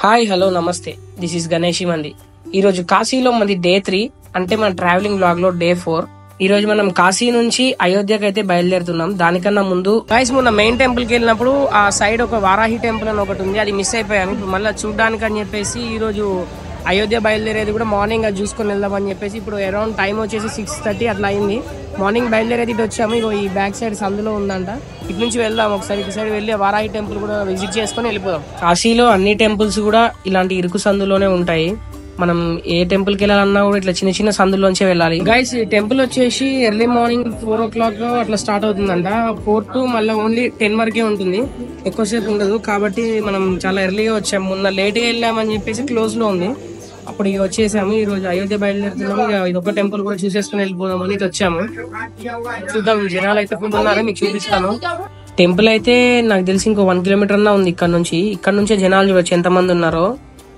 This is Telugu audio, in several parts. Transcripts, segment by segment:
హాయ్ హలో నమస్తే దిస్ ఇస్ గణేష్ మంది ఈ రోజు కాశీలో మంది డే త్రీ అంటే మన ట్రావెలింగ్ బ్లాగ్ లో డే ఫోర్ ఈ రోజు మనం కాశీ నుంచి అయోధ్యకి అయితే బయలుదేరుతున్నాం దానికన్నా ముందు గాయస్ మొన్న మెయిన్ టెంపుల్ కి వెళ్ళినప్పుడు ఆ సైడ్ ఒక వారాహి టెంపుల్ అని ఒకటి ఉంది అది మిస్ అయిపోయాను ఇప్పుడు మళ్ళీ చూడడానికి అని చెప్పేసి ఈ రోజు అయోధ్య బయలుదేరేది కూడా మార్నింగ్ అది చూసుకొని వెళ్దామని చెప్పేసి ఇప్పుడు అరౌండ్ టైం వచ్చేసి సిక్స్ థర్టీ అట్లా అయింది మార్నింగ్ బయలుదేరేది ఇటు వచ్చాము ఇగో ఈ బ్యాక్ సైడ్ సందులో ఉందంట ఇటు నుంచి వెళ్దాం ఒకసారి ఇటు సైడ్ వెళ్ళి ఆ వారాహి టెంపుల్ కూడా విజిట్ చేసుకొని వెళ్ళిపోదాం కాశీలో అన్ని టెంపుల్స్ కూడా ఇలాంటి ఇరుకు సందులోనే ఉంటాయి మనం ఏ టెంపుల్ కి వెళ్ళాలన్నా కూడా ఇట్లా చిన్న చిన్న సందులోంచే వెళ్ళాలి గైస్ ఈ టెంపుల్ వచ్చేసి early morning four o'clock అట్లా స్టార్ట్ అవుతుందంట ఫోర్ టు మళ్ళీ ఓన్లీ టెన్ వరకే ఉంటుంది ఎక్కువసేపు ఉండదు కాబట్టి మనం చాలా ఎర్లీగా వచ్చాము మొన్న లేట్గా వెళ్ళామని చెప్పేసి క్లోజ్ లో ఉంది అప్పుడు ఇక వచ్చేసాము ఈ రోజు అయోధ్య బయలుదేరుతున్నాము ఇక ఇది ఒక టెంపుల్ కూడా చూసేసుకుని వెళ్ళిపోదాం అని ఇటు వచ్చాము చూద్దాం జనాలు అయితే ఫుల్ ఉన్నారు మీకు చూపిస్తాను టెంపుల్ అయితే నాకు తెలిసి ఇంకో వన్ కిలోమీటర్ అన్నా ఉంది ఇక్కడ నుంచి ఇక్కడ నుంచే జనాలు చూడొచ్చు ఎంత మంది ఉన్నారో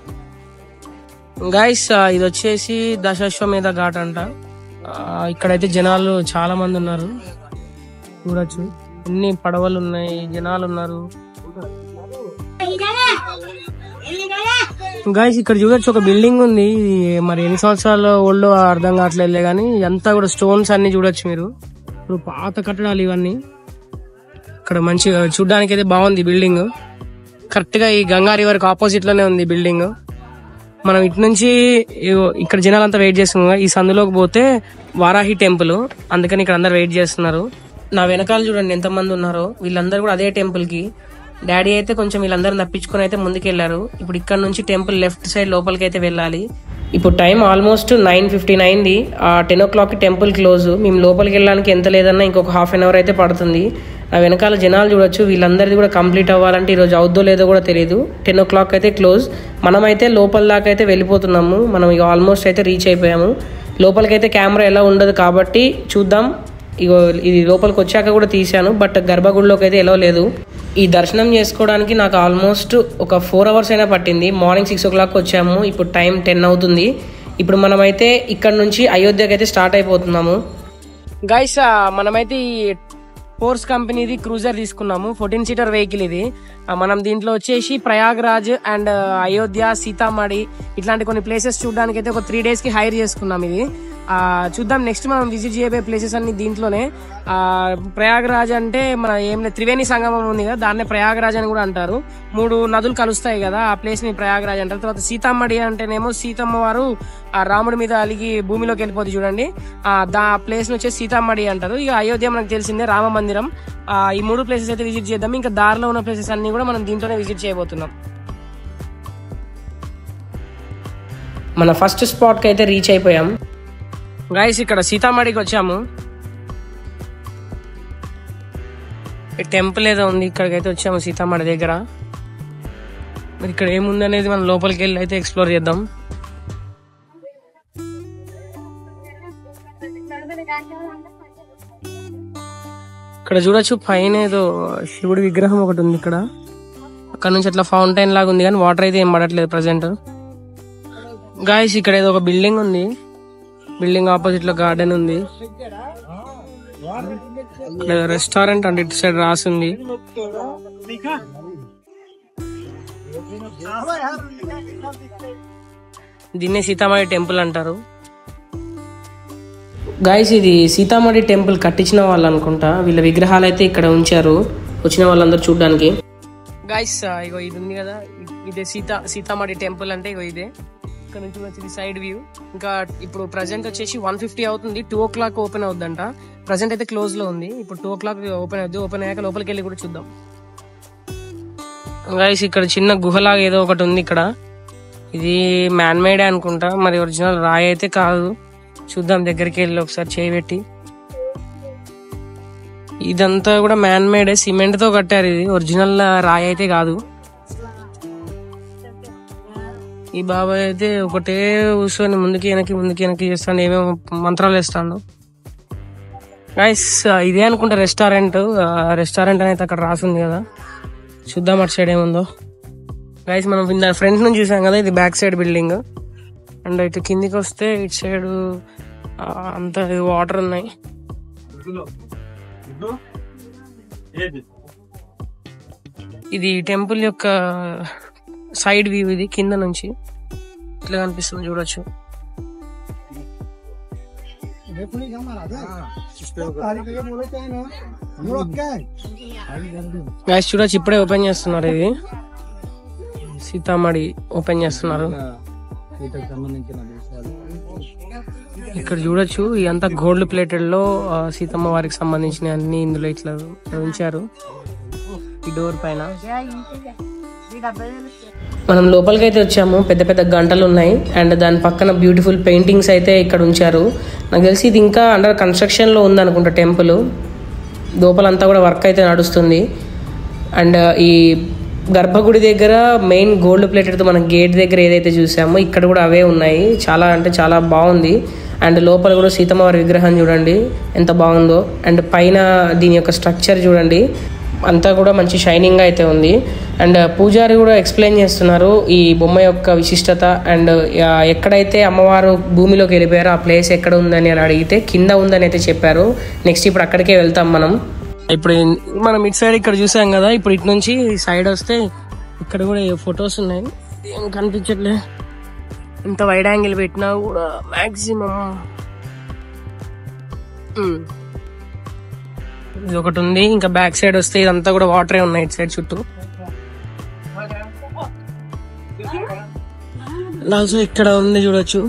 గైస్ ఇది వచ్చేసి దశాశ్వమేధ ఘాట్ అంట ఆ, ఇక్కడైతే జనాలు చాలా మంది ఉన్నారు చూడొచ్చు ఎన్ని పడవలు ఉన్నాయి జనాలు ఉన్నారు గాయస్ ఇక్కడ చూడొచ్చు ఒక బిల్డింగ్ ఉంది ఇది మరి ఎన్ని సంవత్సరాల ఓల్డ్ అర్థం కావట్లేదు కానీ అంతా కూడా స్టోన్స్ అన్ని చూడొచ్చు మీరు ఇప్పుడు పాత కట్టడాలు ఇవన్నీ ఇక్కడ మంచిగా చూడడానికి అయితే బాగుంది బిల్డింగ్ కరెక్ట్ గా ఈ గంగా రివర్ కి ఆపోజిట్ లోనే ఉంది బిల్డింగ్ మనం ఇటు నుంచి ఇగో ఇక్కడ జనాలంతా వెయిట్ చేస్తున్నాం ఈ సందులోకి పోతే వారాహి టెంపుల్ అందుకని ఇక్కడ అందరు వెయిట్ చేస్తున్నారు నా వెనకాల చూడండి ఎంత మంది ఉన్నారో వీళ్ళందరూ కూడా అదే టెంపుల్ కి డాడీ అయితే కొంచెం వీళ్ళందరిని తప్పించుకొని అయితే ముందుకెళ్లారు ఇప్పుడు ఇక్కడ నుంచి టెంపుల్ లెఫ్ట్ సైడ్ లోపలికి అయితే వెళ్ళాలి ఇప్పుడు టైం ఆల్మోస్ట్ నైన్ ఫిఫ్టీన్ అయింది ఆ ten o'clock temple close మేము లోపలికి వెళ్ళడానికి ఎంత లేదన్నా ఇంకొక హాఫ్ అన్ అవర్ అయితే పడుతుంది నా వెనకాల జనాలు చూడొచ్చు వీళ్ళందరిది కూడా కంప్లీట్ అవ్వాలంటే ఈరోజు అవుద్దో లేదో కూడా తెలియదు టెన్ ఓ క్లాక్ అయితే క్లోజ్ మనమైతే లోపల దాకా అయితే వెళ్ళిపోతున్నాము మనం ఇక ఆల్మోస్ట్ అయితే రీచ్ అయిపోయాము లోపలికైతే కెమెరా ఎలా ఉండదు కాబట్టి చూద్దాం ఇగో ఇది లోపలికి వచ్చాక కూడా తీశాను బట్ గర్భగుడిలోకి అయితే ఎలా లేదు ఈ దర్శనం చేసుకోవడానికి నాకు ఆల్మోస్ట్ ఒక ఫోర్ అవర్స్ అయినా పట్టింది మార్నింగ్ సిక్స్ ఓ క్లాక్ వచ్చాము ఇప్పుడు టైం టెన్ అవుతుంది ఇప్పుడు మనమైతే ఇక్కడ నుంచి అయోధ్యకి అయితే స్టార్ట్ అయిపోతున్నాము గైస్ మనమైతే ఈ ఫోర్స్ కంపెనీది క్రూజర్ తీసుకున్నాము ఫోర్టీన్ సీటర్ వెహికల్ ఇది ఆ, మనం దీంట్లో వచ్చేసి ప్రయాగ్రాజ్ అండ్ అయోధ్య సీతామఢి ఇట్లాంటి కొన్ని ప్లేసెస్ చూడడానికి అయితే ఒక త్రీ డేస్ కి హైర్ చేసుకున్నాం ఇది ఆ, చూద్దాం నెక్స్ట్ మనం విజిట్ చేయబోయే ప్లేసెస్ అన్ని దీంట్లోనే ఆ, ప్రయాగ్రాజ్ అంటే మన ఏం లేదు త్రివేణి సంగమం ఉంది కదా దాన్నే ప్రయాగ్రాజ్ అని కూడా అంటారు మూడు నదులు కలుస్తాయి కదా ఆ ప్లేస్ ని ప్రయాగ్రాజ్ అంటారు తర్వాత సీతమ్మడి అంటేనేమో సీతమ్మ వారు ఆ రాముడి మీద అలిగి భూమిలోకి వెళ్ళిపోతుంది చూడండి ఆ దా ప్లేస్ ని వచ్చేసి సీతమ్మడి అంటారు ఇక అయోధ్య మనకు తెలిసిందే రామ మందిరం ఆ, ఈ మూడు ప్లేసెస్ అయితే విజిట్ చేద్దాం ఇంకా దారిలో ఉన్న ప్లేసెస్ అన్ని కూడా మనం దీంట్లోనే విజిట్ చేయబోతున్నాం మన ఫస్ట్ స్పాట్ కి అయితే రీచ్ అయిపోయాం గాయస్ ఇక్కడ సీతామఢికి వచ్చాము ఈ టెంపుల్ ఏదో ఉంది ఇక్కడికైతే వచ్చాము సీతామఢి దగ్గర మరి ఇక్కడ ఏముంది అనేది మనం లోపలికి వెళ్ళి అయితే ఎక్స్ప్లోర్ చేద్దాం ఇక్కడ చూడొచ్చు పైన ఏదో శివుడి విగ్రహం ఒకటి ఉంది ఇక్కడ అక్కడ నుంచి అట్లా ఫౌంటైన్ లాగా ఉంది కానీ వాటర్ అయితే ఏం పడట్లేదు ప్రజెంట్ గాయస్ ఇక్కడ ఏదో ఒక బిల్డింగ్ ఉంది బిల్డింగ్ ఆపోజిట్ లో గార్డెన్ ఉంది ఇక్కడ రెస్టారెంట్ అంటే ఇటు సైడ్ రాసింది దీన్నే సీతామఢి టెంపుల్ అంటారు గాయస్ ఇది సీతామఢి టెంపుల్ కట్టించిన వాళ్ళు అనుకుంటా వీళ్ళ విగ్రహాలు అయితే ఇక్కడ ఉంచారు వచ్చిన వాళ్ళందరూ చూడడానికి గాయస్ ఇగో ఇది ఉంది కదా ఇదే సీతా సీతామఢి టెంపుల్ అంటే ఇగో ఇదే ఇక్కడ నుంచి వచ్చి సైడ్ వ్యూ ఇంకా ఇప్పుడు ప్రజెంట్ వచ్చేసి వన్ ఫిఫ్టీ అవుతుంది టూ ఓ క్లాక్ ఓపెన్ అవుద్దంట ప్రజెంట్ అయితే క్లోజ్ లో ఉంది ఇప్పుడు టూ ఓ క్లాక్ ఓపెన్ అవుద్ది ఓపెన్ అయ్యాక లోపలికి వెళ్ళి కూడా చూద్దాం గాయస్ ఇక్కడ చిన్న గుహలాగా ఏదో ఒకటి ఉంది ఇక్కడ ఇది మ్యాన్ మేడ్ అనుకుంటా మరి ఒరిజినల్ రాయి అయితే కాదు చూద్దాం దగ్గరికి వెళ్ళి ఒకసారి చేయబెట్టి ఇదంతా కూడా మ్యాన్ మేడ్ సిమెంట్ తో కట్టారు ఇది ఒరిజినల్ రాయి అయితే కాదు ఈ బాబాయ్ అయితే ఒకటే కూర్చొని ముందుకి వెనక్కి ముందుకి వెనక్కి చేస్తాడు ఏమేమో మంత్రాలు వేస్తాడు గైస్ ఇదే అనుకుంటా రెస్టారెంట్ రెస్టారెంట్ అనేది అక్కడ రాసింది కదా చూద్దాం అటు సైడ్ ఏముందో గైస్ మనం ఫ్రంట్ నుంచి చూసాం కదా ఇది బ్యాక్ సైడ్ బిల్డింగ్ అండ్ ఇటు కిందికి వస్తే ఇటు సైడ్ అంతా వాటర్ ఉన్నాయి ఇది టెంపుల్ యొక్క సైడ్ వ్యూ ఇది కింద నుంచి ఇట్లా కనిపిస్తుంది చూడొచ్చు గైస్ చూడొచ్చు ఇప్పుడే ఓపెన్ చేస్తున్నారు ఇది సీతామడి ఓపెన్ చేస్తున్నారు ఇక్కడ చూడొచ్చు ఇదంతా గోల్డ్ ప్లేటెడ్ లో ఆ, సీతమ్మ వారికి సంబంధించిన అన్ని ఇందులో ఇట్లా ఉంచారు ఈ డోర్ పైన మనం లోపలికి అయితే వచ్చాము పెద్ద పెద్ద గంటలు ఉన్నాయి అండ్ దాని పక్కన బ్యూటిఫుల్ పెయింటింగ్స్ అయితే ఇక్కడ ఉంచారు నాకు తెలిసి ఇది ఇంకా అండర్ కన్స్ట్రక్షన్ లో ఉంది అనుకుంటా టెంపుల్ లోపలంతా కూడా వర్క్ అయితే నడుస్తుంది అండ్ ఈ గర్భగుడి దగ్గర మెయిన్ గోల్డ్ ప్లేటెడ్తో మన గేట్ దగ్గర ఏదైతే చూసామో ఇక్కడ కూడా అవే ఉన్నాయి చాలా అంటే చాలా బాగుంది అండ్ లోపల కూడా సీతమ్మ వారి విగ్రహం చూడండి ఎంత బాగుందో అండ్ పైన దీని యొక్క స్ట్రక్చర్ చూడండి అంతా కూడా మంచి షైనింగ్ అయితే ఉంది అండ్ పూజారి కూడా ఎక్స్ప్లెయిన్ చేస్తున్నారు ఈ బొమ్మ యొక్క విశిష్టత అండ్ ఎక్కడైతే అమ్మవారు భూమిలోకి వెళ్ళిపోయారో ఆ ప్లేస్ ఎక్కడ ఉందని అని అడిగితే కింద ఉందని అయితే చెప్పారు నెక్స్ట్ ఇప్పుడు అక్కడికే వెళ్తాం మనం ఇప్పుడు మనం ఇటు సైడ్ ఇక్కడ చూసాం కదా ఇప్పుడు ఇటు నుంచి సైడ్ వస్తే ఇక్కడ కూడా ఫొటోస్ ఉన్నాయి ఏం కనిపించట్లే ఇంత వైడ్ యాంగిల్ పెట్టినా కూడా మాక్సిమం ఇది ఒకటి ఉంది ఇంకా బ్యాక్ సైడ్ వస్తే ఇదంతా కూడా వాటరే ఉన్నాయి ఇటు సైడ్ చుట్టూ ఆల్సో ఇక్కడ ఉంది చూడొచ్చు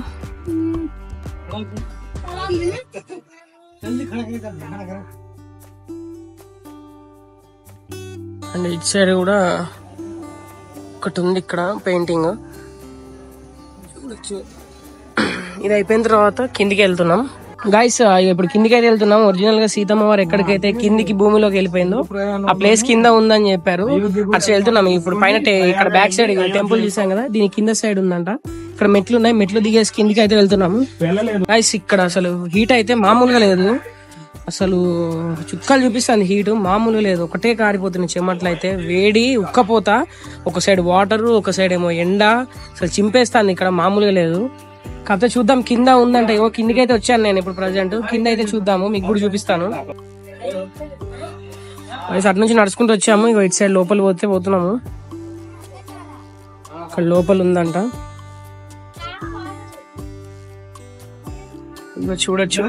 అండ్ ఇటు సైడ్ కూడా ఒకటి ఉంది ఇక్కడ పెయింటింగ్ చూడొచ్చు ఇది అయిపోయిన తర్వాత కిందికి వెళ్తున్నాం గాయస్ ఇప్పుడు కిందికి అయితే వెళ్తున్నాం ఒరిజినల్ గా సీతమ్మ వారు ఎక్కడికైతే కిందికి భూమిలోకి వెళ్ళిపోయిందో ఆ ప్లేస్ కింద ఉందని చెప్పారు అటు సైడ్ వెళ్తున్నాం ఇప్పుడు పైన టే- ఇక్కడ బ్యాక్ సైడ్ టెంపుల్ చూసాం కదా దీని కింద సైడ్ ఉందంట ఇక్కడ మెట్లు ఉన్నాయి మెట్లు దిగేసి కిందికి అయితే వెళ్తున్నాము గాయస్ ఇక్కడ అసలు హీట్ అయితే మామూలుగా లేదు అసలు చుక్కలు చూపిస్తుంది హీట్ మామూలుగా లేదు ఒకటే కారిపోతుంది చెమట్లు అయితే వేడి ఉక్కపోత ఒక సైడ్ వాటర్ ఒక సైడ్ ఏమో ఎండ అసలు చింపేస్తాను ఇక్కడ మామూలుగా లేదు కాకపోతే చూద్దాం కింద ఉందంటే ఓ కిందికి అయితే వచ్చాను నేను ఇప్పుడు ప్రజెంట్ కింద అయితే చూద్దాము మీకు కూడా చూపిస్తాను అయితే అటు నుంచి నడుచుకుంటూ వచ్చాము ఇక ఇటు సైడ్ లోపల పోతే పోతున్నాము అక్కడ లోపల ఉందంట ఇగో చూడొచ్చు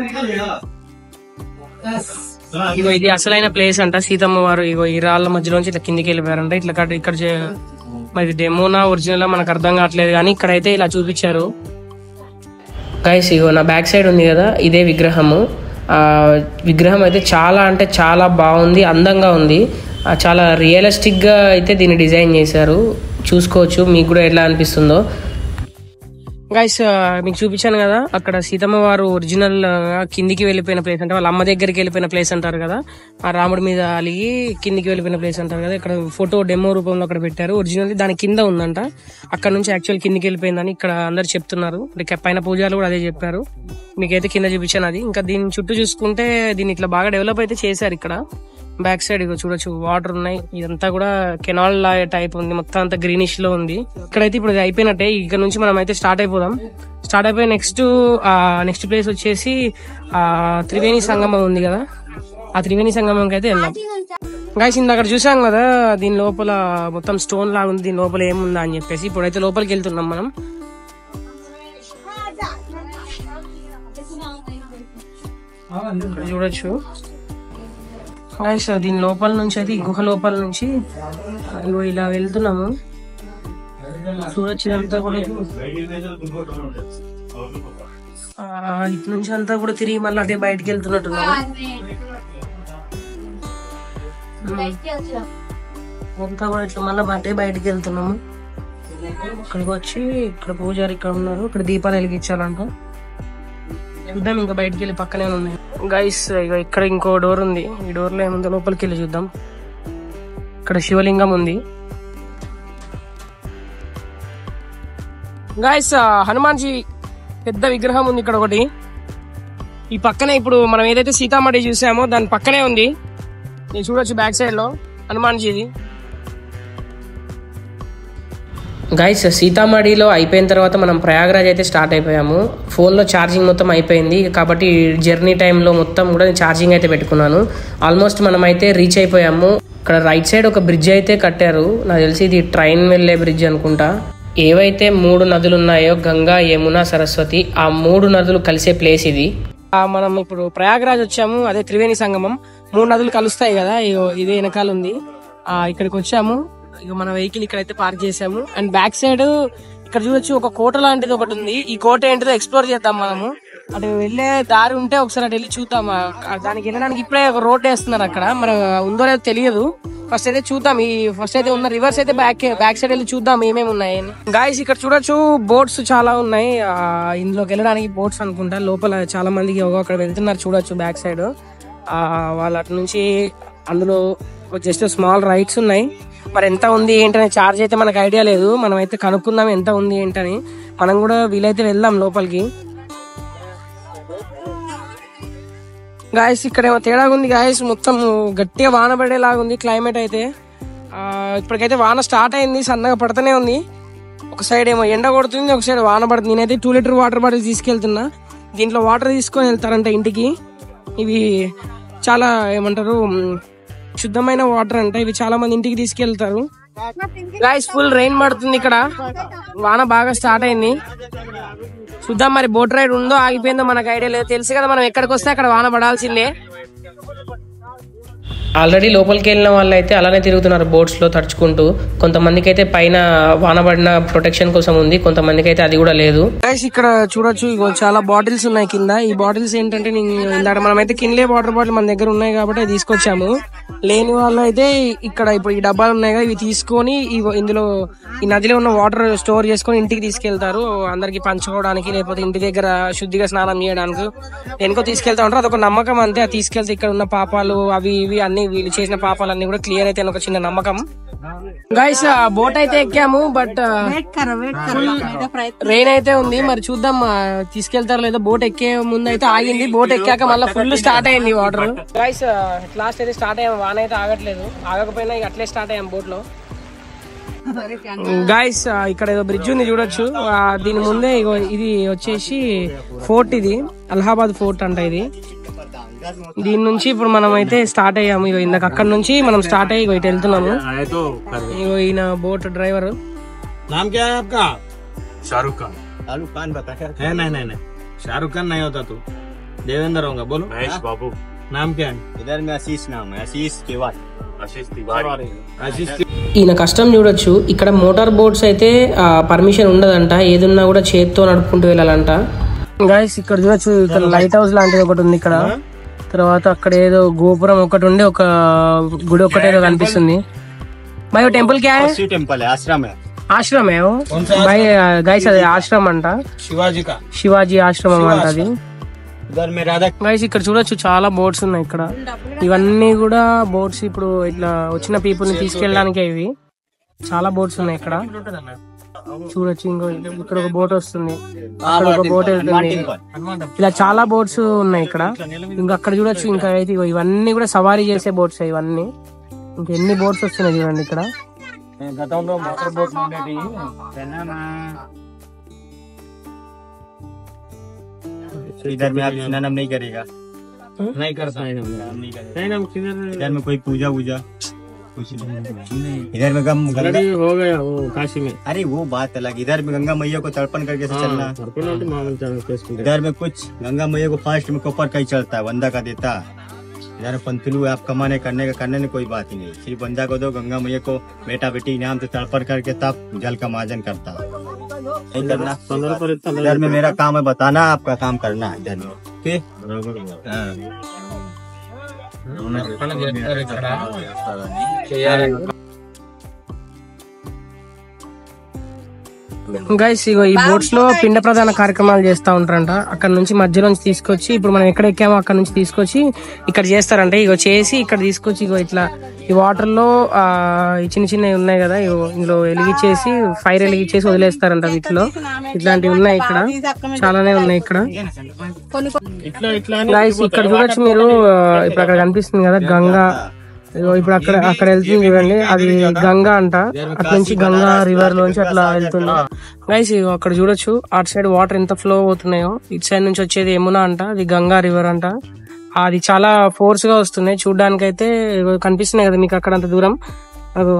ఇగో ఇది అసలైన ప్లేస్ అంట సీతమ్మ వారు ఇగో ఈ రాళ్ళ మధ్యలోంచి ఇట్లా కిందికి వెళ్ళిపోయారంట ఇట్లా కట్- ఇక్కడ చే- మరి డెమోనా ఒరిజినల్ మనకు అర్థం కావట్లేదు కానీ ఇక్కడైతే ఇలా చూపించారు గైస్ ఇగో నా బ్యాక్ సైడ్ ఉంది కదా ఇదే విగ్రహము ఆ విగ్రహం అయితే చాలా అంటే చాలా బాగుంది అందంగా ఉంది ఆ, చాలా రియలిస్టిక్గా అయితే దీన్ని డిజైన్ చేశారు చూసుకోవచ్చు మీకు కూడా ఎట్లా అనిపిస్తుందో గైస్ మీకు చూపించాను కదా అక్కడ సీతమ్మ వారు ఒరిజినల్ కిందికి వెళ్ళిపోయిన ప్లేస్ అంటే వాళ్ళ అమ్మ దగ్గరికి వెళ్ళిపోయిన ప్లేస్ అంటారు కదా ఆ రాముడి మీద అలిగి కిందికి వెళ్ళిపోయిన ప్లేస్ అంటారు కదా ఇక్కడ ఫోటో డెమో రూపంలో అక్కడ పెట్టారు ఒరిజినల్ దాని కింద ఉందంట అక్కడ నుంచి యాక్చువల్ కిందికి వెళ్ళిపోయిందని ఇక్కడ అందరు చెప్తున్నారు అంటే పైన పూజారులు కూడా అదే చెప్పారు మీకైతే కింద చూపించాను అది ఇంకా దీని చుట్టూ చూసుకుంటే దీన్ని ఇట్లా బాగా డెవలప్ అయితే చేశారు ఇక్కడ బ్యాక్ సైడ్ ఇగో చూడొచ్చు వాటర్ ఉన్నాయి ఇదంతా కూడా కెనాల్ లా టైప్ ఉంది మొత్తం అంతా గ్రీనిష్ లో ఉంది ఇక్కడైతే ఇప్పుడు ఇది అయిపోయినట్టే ఇక్కడ నుంచి మనం అయితే స్టార్ట్ అయిపోదాం స్టార్ట్ అయిపోయి నెక్స్ట్ నెక్స్ట్ ప్లేస్ వచ్చేసి ఆ త్రివేణి సంగమం ఉంది కదా ఆ త్రివేణి సంగమంకి అయితే వెళ్దాం గాయస్ ఇంద అక్కడ చూసాం కదా దీని లోపల మొత్తం స్టోన్ లాగా ఉంది దీని లోపల ఏముందా అని చెప్పేసి ఇప్పుడైతే లోపలికి వెళ్తున్నాం మనం ఇక్కడ చూడొచ్చు గాయస్ దీని లోపల నుంచి అయితే ఈ గుహ లోపల నుంచి ఇగో ఇలా వెళ్తున్నాము చూడొచ్చు ఇదంతా కూడా ఆ, ఇటు నుంచి అంతా కూడా తిరిగి మళ్ళీ అదే బయటికి వెళ్తున్నట్టున్నాము అంతా కూడా ఇట్లా మళ్ళీ అదే బయటికి వెళ్తున్నాము ఇక్కడికి వచ్చి ఇక్కడ పూజారి ఇక్కడ ఉన్నారు ఇక్కడ దీపాలు వెలిగించాలంట చూద్దాం ఇంకా బయటికి వెళ్ళి పక్కనే ఉన్నాయి గైస్ ఇక ఇక్కడ ఇంకో డోర్ ఉంది ఈ డోర్ లో ఏముందో లోపలికి వెళ్ళి చూద్దాం ఇక్కడ శివలింగం ఉంది గాయస్ హనుమాన్జీ పెద్ద విగ్రహం ఉంది ఇక్కడ ఒకటి ఈ పక్కనే ఇప్పుడు మనం ఏదైతే సీతామఢి చూసామో దాని పక్కనే ఉంది నేను చూడొచ్చు బ్యాక్ సైడ్ లో హనుమాన్జీది గైస్ సీతామఢిలో అయిపోయిన తర్వాత మనం ప్రయాగరాజ్ అయితే స్టార్ట్ అయిపోయాము ఫోన్లో ఛార్జింగ్ మొత్తం అయిపోయింది కాబట్టి జర్నీ టైంలో మొత్తం కూడా నేను ఛార్జింగ్ అయితే పెట్టుకున్నాను ఆల్మోస్ట్ మనం అయితే రీచ్ అయిపోయాము ఇక్కడ రైట్ సైడ్ ఒక బ్రిడ్జ్ అయితే కట్టారు నాకు తెలిసి ఇది ట్రైన్ వెళ్ళే బ్రిడ్జ్ అనుకుంటా ఏవైతే మూడు నదులు ఉన్నాయో గంగా యమున సరస్వతి ఆ మూడు నదులు కలిసే ప్లేస్ ఇది ఆ, మనం ఇప్పుడు ప్రయాగరాజ్ వచ్చాము అదే త్రివేణి సంగమం మూడు నదులు కలుస్తాయి కదా ఇగో ఇదే వెనకాల ఉంది ఆ ఇక్కడికి వచ్చాము ఇక మన వెహికల్ ఇక్కడైతే పార్క్ చేసాము అండ్ బ్యాక్ సైడ్ ఇక్కడ చూడొచ్చు ఒక కోట లాంటిది ఒకటి ఉంది ఈ కోట ఏంటిదో ఎక్స్ప్లోర్ చేద్దాం మనము అటు వెళ్ళే దారి ఉంటే ఒకసారి అటు వెళ్ళి చూద్దాం ఆ, దానికి వెళ్ళడానికి ఇప్పుడే ఒక రోడ్ వేస్తున్నారు అక్కడ మరి ఉందో లేదో తెలియదు ఫస్ట్ అయితే చూద్దాం ఈ ఫస్ట్ అయితే ఉన్న రివర్స్ అయితే బ్యాక్ బ్యాక్ సైడ్ వెళ్ళి చూద్దాం ఏమేమి ఉన్నాయి గాయస్ ఇక్కడ చూడొచ్చు బోట్స్ చాలా ఉన్నాయి ఆ, ఇందులోకి వెళ్ళడానికి బోట్స్ అనుకుంటా లోపల చాలా మందికి ఒక- అక్కడ వెళ్తున్నారు చూడొచ్చు బ్యాక్ సైడ్ వాళ్ళ అటు నుంచి అందులో జస్ట్ స్మాల్ రైడ్స్ ఉన్నాయి మరి ఎంత ఉంది ఏంటనే చార్జ్ అయితే మనకు ఐడియా లేదు మనం అయితే కనుక్కుందాం ఎంత ఉంది ఏంటని మనం కూడా వీలైతే వెళ్దాం లోపలికి గాయస్ ఇక్కడ ఏమో తేడా ఉంది గాయస్ మొత్తం గట్టిగా వాన పడేలాగా ఉంది క్లైమేట్ అయితే ఆ, ఇప్పటికైతే వాన స్టార్ట్ అయింది సన్నగా పడుతూనే ఉంది ఒక సైడ్ ఏమో ఎండ కొడుతుంది ఒక సైడ్ వాన పడుతుంది నేనైతే టూ లీటర్ వాటర్ బాటిల్ తీసుకెళ్తున్నా దీంట్లో వాటర్ తీసుకొని వెళ్తారంట ఇంటికి ఇవి చాలా ఏమంటారు మ్, శుద్ధమైన వాటర్ అంట ఇవి చాలా మంది ఇంటికి తీసుకెళ్తారు గాయస్ ఫుల్ రెయిన్ పడుతుంది ఇక్కడ వాన బాగా స్టార్ట్ అయింది చూద్దాం మరి బోట్ రైడ్ ఉందో ఆగిపోయిందో మనకు ఐడియా లేదు తెలుసు కదా మనం ఎక్కడికి వస్తే అక్కడ వాన పడాల్సిందే ఆల్రెడీ లోపలికి వెళ్ళిన వాళ్ళు అయితే అలానే తిరుగుతున్నారు బోట్స్ లో తడుచుకుంటూ కొంతమందికి అయితే పైన వాన పడిన ప్రొటెక్షన్ కోసం ఉంది కొంతమందికి అయితే అది కూడా లేదు ఇక్కడ చూడొచ్చు ఇగో చాలా బాటిల్స్ ఉన్నాయి కింద ఈ బాటిల్స్ ఏంటంటే నేను ఇందాక మనం అయితే కిన్లే వాటర్ బాటిల్ మన దగ్గర ఉన్నాయి కాబట్టి అవి తీసుకొచ్చాము లేని వాళ్ళు అయితే ఇక్కడ ఇప్పుడు ఈ డబ్బాలు ఉన్నాయి కదా ఇవి తీసుకొని ఇవి- ఇందులో ఈ నదిలో ఉన్న వాటర్ స్టోర్ చేసుకొని ఇంటికి తీసుకెళ్తారు అందరికి పంచుకోవడానికి లేకపోతే ఇంటి దగ్గర శుద్ధిగా స్నానం చేయడానికి దేనికో తీసుకెళ్తా ఉంటారు అదొక నమ్మకం అంతే అది తీసుకెళ్తే ఇక్కడ ఉన్న పాపాలు అవి ఇవి అన్ని వీళ్ళు చేసిన పాపాలు అన్ని కూడా క్లియర్ అయితే ఒక చిన్న నమ్మకం గైస్ బోట్ అయితే ఎక్కాము బట్ రెయిన్ అయితే ఉంది మరి చూద్దాం ఆ, తీసుకెళ్తారో లేదో బోట్ ఎక్కే ముందు అయితే ఆగింది బోట్ ఎక్కాక మళ్ళీ ఫుల్ స్టార్ట్ అయింది వాటర్ గైస్ లాస్ట్ అయితే స్టార్ట్ అయ్యాం వాన అయితే ఆగట్లేదు ఆగకపోయినా ఇక అట్లే స్టార్ట్ అయ్యాం బోట్ లో గాయస్ ఇక్కడ ఏదో బ్రిడ్జ్ ఉంది చూడొచ్చు ఆ, దీని ముందే ఇగో ఇది వచ్చేసి ఫోర్ట్ ఇది అలహాబాద్ ఫోర్ట్ అంట ఇది దీని నుంచి ఇప్పుడు మనం అయితే స్టార్ట్ అయ్యాము ఇగో ఇందాక అక్కడ నుంచి మనం స్టార్ట్ అయ్యి ఇగో ఇటు వెళ్తున్నాము आए तो कर दो। ఇగో ఈయన బోట్ డ్రైవర్ नाम क्या है आपका शाहरुख खान शाहरुख खान बता है नहीं नहीं नहीं शाहरुख खान नहीं होता तू देवेंद्र होगा बोलो महेश बाबू नाम क्या है इधर में आशीष नाम है आशीष तिवारी आशीष तिवारी आशीष ఈయన కష్టం చూడొచ్చు ఇక్కడ మోటార్ బోట్స్ అయితే పర్మిషన్ ఉండదంట ఏదున్నా కూడా చేత్తో నడుపుకుంటూ వెళ్ళాలంట గాయస్ ఇక్కడ చూడొచ్చు ఇక్కడ లైట్ హౌస్ లాంటిది ఒకటి ఉంది ఇక్కడ తర్వాత అక్కడ ఏదో గోపురం ఒకటి ఉండి ఒక గుడి ఒకటి ఏదో కనిపిస్తుంది భయ్ టెంపుల్ క్యా హై? शिव टेम्पल है आश्रम है ఆశ్రమ్ ఏ భయ్ గైస్ అది ఆశ్రమం అంట शिवाजी का శివాజీ ఆశ్రమం అంట అది इधर में राधा గైస్ ఇక్కడ చూడొచ్చు చాలా బోట్స్ ఉన్నాయి ఇక్కడ ఇవన్నీ కూడా బోట్స్ ఇప్పుడు ఇట్లా వచ్చిన పీపుల్ ని తీసుకెళ్ళడానికి ఇవి చాలా బోట్స్ ఉన్నాయి ఇక్కడ చూడొచ్చు ఇంకో ఇక్కడ ఒక బోట్ వస్తుంది అక్కడ ఒక బోట్ వెళ్తుంది ఇలా చాలా బోట్స్ ఉన్నాయి ఇక్కడ ఇంకా అక్కడ చూడొచ్చు ఇంకా అయితే ఇగో ఇవన్నీ కూడా సవారీ చేసే బోట్స్ ఇవన్నీ ఇంకా ఎన్ని బోట్స్ వస్తున్నాయి చూడండి ఇక్కడ గతంలో మోటార్ బోట్ ఉండేది इधर में आप स्नान नहीं करेगा नहीं करता है नहीं करेगा नहीं हम किधर इधर में कोई पूजा वूजा कुछ नहीं इधर में गम गंगा ऑलरेडी हो गया वो काशी में अरे वो बात अलग इधर में गंगा मैया को तर्पण करके से चलना सर्पिल मामूल चैनल पे इसको इधर में कुछ गंगा मैया को फास्ट में कॉपर का ही चलता है बंदा का देता इधर में पंतलू है आप कमाने करने का करने में कोई बात ही नहीं सिर्फ बंदा को दो गंगा मैया को बेटा बेटी नाम से तर्पण करके तब जल का मार्जन करता नहीं करना पंद्रह पर इतना इधर में मेरा काम है बताना आपका काम करना है इधर में ठीक हाँ। గైస్ ఇగో ఈ బోట్స్ లో పిండ ప్రధాన కార్యక్రమాలు చేస్తా ఉంటారంట అక్కడ నుంచి మధ్యలో నుంచి తీసుకొచ్చి ఇప్పుడు మనం ఎక్కడ ఎక్కామో అక్కడ నుంచి తీసుకొచ్చి ఇక్కడ చేస్తారంట ఇగో చేసి ఇక్కడ తీసుకొచ్చి ఇగో ఇట్లా ఈ వాటర్ లో ఆ ఈ చిన్న చిన్నవి ఉన్నాయి కదా ఇగో ఇందులో వెలిగించేసి ఫైర్ వెలిగించేసి వదిలేస్తారంట వీటిలో ఇట్లాంటివి ఉన్నాయి ఇక్కడ చాలానే ఉన్నాయి ఇక్కడ ఇట్లా ఇట్లా గైస్ ఇక్కడ చూడొచ్చు మీరు ఆ, ఇప్పుడు అక్కడ కనిపిస్తుంది కదా గంగా ఇగో ఇప్పుడు అక్కడ అక్కడ వెళ్తుంది చూడండి అది గంగా అంట అక్కడ నుంచి గంగా రివర్ లోంచి అట్లా వెళ్తుంది గైస్ ఇగో అక్కడ చూడొచ్చు అటు సైడ్ వాటర్ ఎంత ఫ్లో అవుతున్నాయో ఇటు సైడ్ నుంచి వచ్చేది యమున అంట అది గంగా రివర్ అంట అది చాలా ఫోర్స్ గా వస్తున్నాయి చూడడానికి అయితే కనిపిస్తున్నాయి కదా మీకు అక్కడ అంత దూరం అగో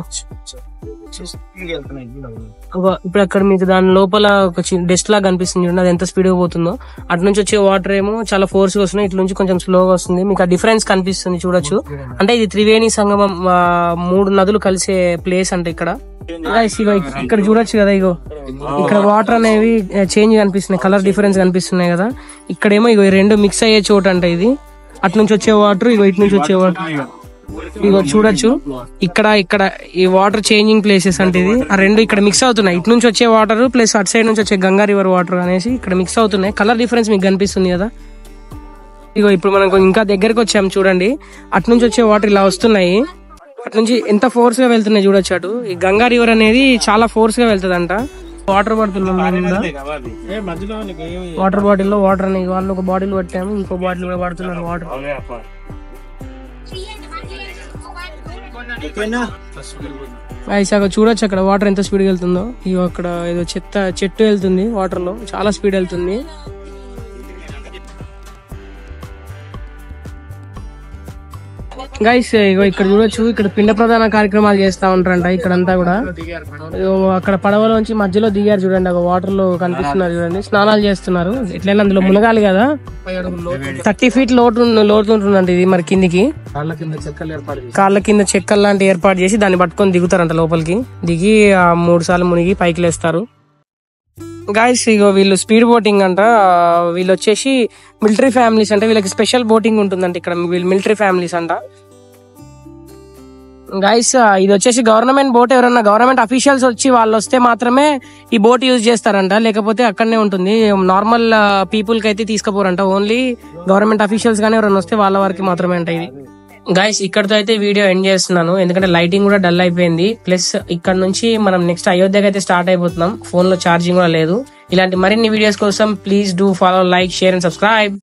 అగో ఇప్పుడు అక్కడ మీకు దాని లోపల ఒక డస్ట్ లాగా కనిపిస్తుంది చూడండి అది ఎంత స్పీడ్ గా పోతుందో అటు నుంచి వచ్చే వాటర్ ఏమో చాలా ఫోర్స్ గా వస్తున్నాయి ఇటు నుంచి కొంచెం స్లోగా వస్తుంది మీకు ఆ డిఫరెన్స్ కనిపిస్తుంది చూడొచ్చు అంటే ఇది త్రివేణి సంగమం ఆ, మూడు నదులు కలిసే ప్లేస్ అంటే ఇక్కడ Guys, ఇగో ఇక్కడ చూడొచ్చు కదా ఇగో ఇక్కడ వాటర్ అనేవి చేంజ్ కనిపిస్తున్నాయి కలర్ డిఫరెన్స్ కనిపిస్తున్నాయి కదా ఇక్కడేమో ఇగో ఈ రెండు మిక్స్ అయ్యే చోటు అంట ఇది అటు నుంచి వచ్చే వాటర్ ఇగో ఇటు నుంచి వచ్చే వాటర్ ఇగో చూడొచ్చు ఇక్కడ ఇక్కడ ఈ వాటర్ చేంజింగ్ ప్లేసెస్ అంటే ఇది ఆ రెండు ఇక్కడ మిక్స్ అవుతున్నాయి ఇటు నుంచి వచ్చే వాటర్ ప్లస్ అటు సైడ్ నుంచి వచ్చే గంగా రివర్ వాటర్ అనేసి ఇక్కడ మిక్స్ అవుతున్నాయి కలర్ డిఫరెన్స్ మీకు కనిపిస్తుంది కదా ఇగో ఇప్పుడు మనం కొంచెం ఇంకా దగ్గరకు వచ్చాము చూడండి అటు నుంచి వచ్చే వాటర్ ఇలా వస్తున్నాయి అటు నుంచి ఎంత ఫోర్స్ గా వెళ్తున్నాయి చూడొచ్చు అటు ఈ గంగా రివర్ అనేది చాలా ఫోర్స్ గా వెళ్తుందంట వాటర్ పడుతున్నాం వాటర్ బాటిల్ లో వాటర్ అని వాళ్ళు ఒక బాటిల్ పట్టాము ఇంకో బాటిల్ కూడా పడుతున్నారు వాటర్ ఐసాక చూడొచ్చు అక్కడ వాటర్ ఎంత స్పీడ్ వెళ్తుందో ఇగో అక్కడ ఏదో చెత్త చెట్టు వెళ్తుంది వాటర్ లో చాలా స్పీడ్ వెళ్తుంది గైస్ ఇగో ఇక్కడ చూడొచ్చు ఇక్కడ పిండ ప్రధాన కార్యక్రమాలు చేస్తా ఉంటారంట ఇక్కడంతా కూడా ఇగో అక్కడ పడవలోంచి మధ్యలో దిగారు చూడండి ఒక వాటర్ లో కనిపిస్తున్నారు చూడండి స్నానాలు చేస్తున్నారు ఎట్లయినా అందులో మునగాలి కదా థర్టీ ఫీట్ లోటు లోతు ఉంటుందండి ఇది మరి కిందికి కాళ్ళ కింద చెక్కలు లాంటి ఏర్పాటు చేసి దాన్ని పట్టుకొని దిగుతారంట లోపలికి దిగి ఆ మూడు సార్లు మునిగి పైకి లేస్తారు గాయస్ ఇగో వీళ్ళు స్పీడ్ బోటింగ్ అంట ఆ, వీళ్ళు వచ్చేసి మిలిటరీ ఫ్యామిలీస్ అంటే వీళ్ళకి స్పెషల్ బోటింగ్ ఉంటుందంట ఇక్కడ వీళ్ళు మిలిటరీ ఫ్యామిలీస్ అంట గైస్ ఇది వచ్చేసి గవర్నమెంట్ బోట్ ఎవరన్నా గవర్నమెంట్ అఫీషియల్స్ వచ్చి వాళ్ళు వస్తే మాత్రమే ఈ బోట్ యూజ్ చేస్తారంట లేకపోతే అక్కడనే ఉంటుంది నార్మల్ పీపుల్ కి అయితే తీసుకుపోరంట ఓన్లీ గవర్నమెంట్ అఫీషియల్స్ గానీ ఎవరైనా వస్తే వాళ్ళ వారికి మాత్రమే అంట ఇది గైస్ ఇక్కడతో అయితే వీడియో ఎండ్ చేస్తున్నాను ఎందుకంటే లైటింగ్ కూడా డల్ అయిపోయింది ప్లస్ ఇక్కడ నుంచి మనం నెక్స్ట్ అయోధ్యకి అయితే స్టార్ట్ అయిపోతున్నాం ఫోన్ లో ఛార్జింగ్ కూడా లేదు ఇలాంటి మరిన్ని వీడియోస్ కోసం please do follow like share and subscribe